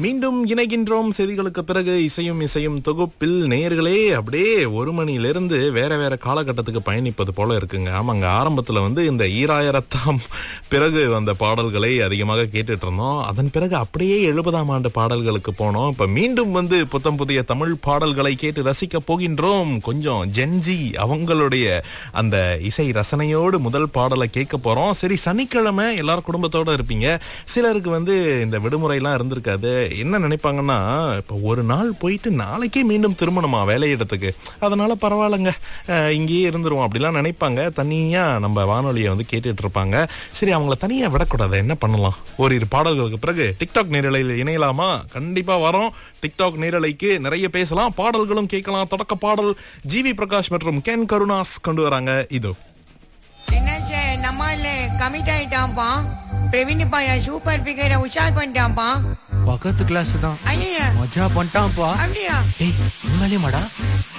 மீண்டும் இணைகின்றோம் செய்திகளுக்கு பிறகு இசையும் இசையும் தொகுப்பில் நேயர்களே அப்படியே ஒரு மணியிலிருந்து வேற வேற காலகட்டத்துக்கு பயணிப்பது போல இருக்குங்க ஆமாங்க ஆரம்பத்துல வந்து இந்த ஈராயிரத்தாம் பிறகு வந்த பாடல்களை அதிகமாக கேட்டுட்டு இருந்தோம் அதன் பிறகு அப்படியே எழுபதாம் ஆண்டு பாடல்களுக்கு போனோம் இப்ப மீண்டும் வந்து புத்தம் புதிய தமிழ் பாடல்களை கேட்டு ரசிக்க போகின்றோம் கொஞ்சம் ஜென்ஜி அவங்களுடைய அந்த இசை ரசனையோடு முதல் பாடலை கேட்க போறோம் சரி சனிக்கிழமை எல்லாரும் குடும்பத்தோட இருப்பீங்க சிலருக்கு வந்து இந்த விடுமுறைலாம் இருந்திருக்காது என்ன நினைப்பாங்கன்னா இப்போ ஒரு நாள் போயிட்டு நாளைக்கே மீண்டும் திரும்பணுமா வேலையிடத்துக்கு அதனால பரவாயில்லைங்க அஹ், இங்கேயே இருந்துருவோம் அப்படிலாம் நினைப்பாங்க தனியா நம்ம வானொலியை வந்து கேட்டுட்டு இருப்பாங்க சரி அவங்கள தனியா விடக்கூடாது என்ன பண்ணலாம் ஓரிரு பாடல்களுக்கு பிறகு டிக்டாக் நேரலையில் இணையலாமா கண்டிப்பா வரோம் டிக்டாக் நேரலைக்கு நிறைய பேசலாம் பாடல்களும் கேட்கலாம் தொடக்க பாடல் ஜிவி பிரகாஷ் மற்றும் கேன் கருணாஸ் கொண்டு வராங்க இதோ என்னாச்சு நம்ம இல்ல கமிட் ஆயிட்டான்ப்பா பிரவீன் பாயா சூப்பர் பிகரை உஷார் பண்ணிட்டான்ப்பா பக்கத்து கிளாஸ் தான் ஐயா மஜா பண்ணிட்டான்ப்பா அப்படியா ஏய் உண்மையிலேயே மாடா